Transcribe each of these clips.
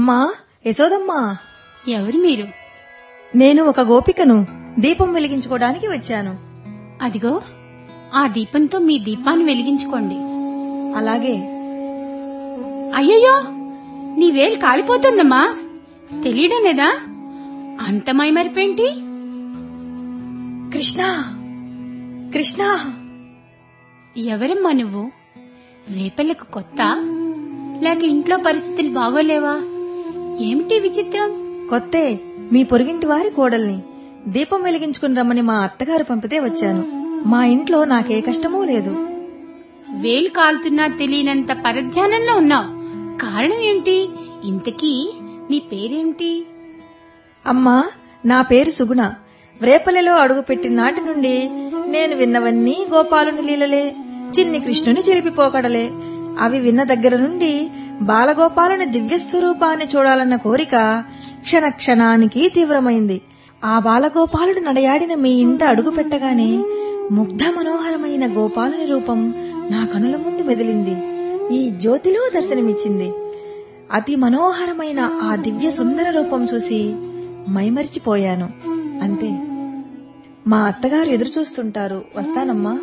అమ్మా యశోదమ్మా ఎవరు మీరు నేను ఒక గోపికను దీపం వెలిగించుకోవడానికి వచ్చాను అదిగో ఆ దీపంతో మీ దీపాన్ని వెలిగించుకోండి అలాగే అయ్యయ్యో నీ వేలు కాలిపోతుందమ్మా తెలియడం లేదా అంత మైమరిపేంటి కృష్ణ కృష్ణ ఎవరమ్మా నువ్వు రేపల్లకు కొత్త లేక ఇంట్లో పరిస్థితులు బాగోలేవా ఏమిటి విచిత్రం కొత్తే మీ పొరుగింటి వారి కోడల్ని దీపం వెలిగించుకుని రమ్మని మా అత్తగారు పంపితే వచ్చాను మా ఇంట్లో నాకే కష్టమూ లేదు వేలు కాలుతున్నా తెలియనంత పరధ్యానంలో ఉన్నావు కారణం ఏంటి ఇంతకీ నీ పేరేమిటి అమ్మా నా పేరు సుగుణ వ్రేపల్లెలో అడుగుపెట్టిన నాటి నుండి నేను విన్నవన్నీ గోపాలుని లీలలే చిన్ని కృష్ణుని చెరిపిపోకడలే అవి విన్న దగ్గర నుండి బాలగోపాలుని దివ్య స్వరూపాన్ని చూడాలన్న కోరిక క్షణ క్షణానికి తీవ్రమైంది ఆ బాలగోపాలుడు నడయాడిన మీ ఇంట అడుగు పెట్టగానే ముగ్ధ మనోహరమైన గోపాలుని రూపం నా కనుల ముందు మెదిలింది ఈ జ్యోతిలో దర్శనమిచ్చింది అతి మనోహరమైన ఆ దివ్య సుందర రూపం చూసి మైమరిచిపోయాను అంతే మా అత్తగారు ఎదురు చూస్తుంటారు వస్తానమ్మా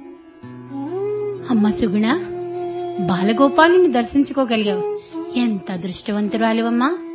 అమ్మ సుగుణ బాలగోపాలుని దర్శించుకోగలిగావు ఎంత అదృష్టవంతురాలివమ్మా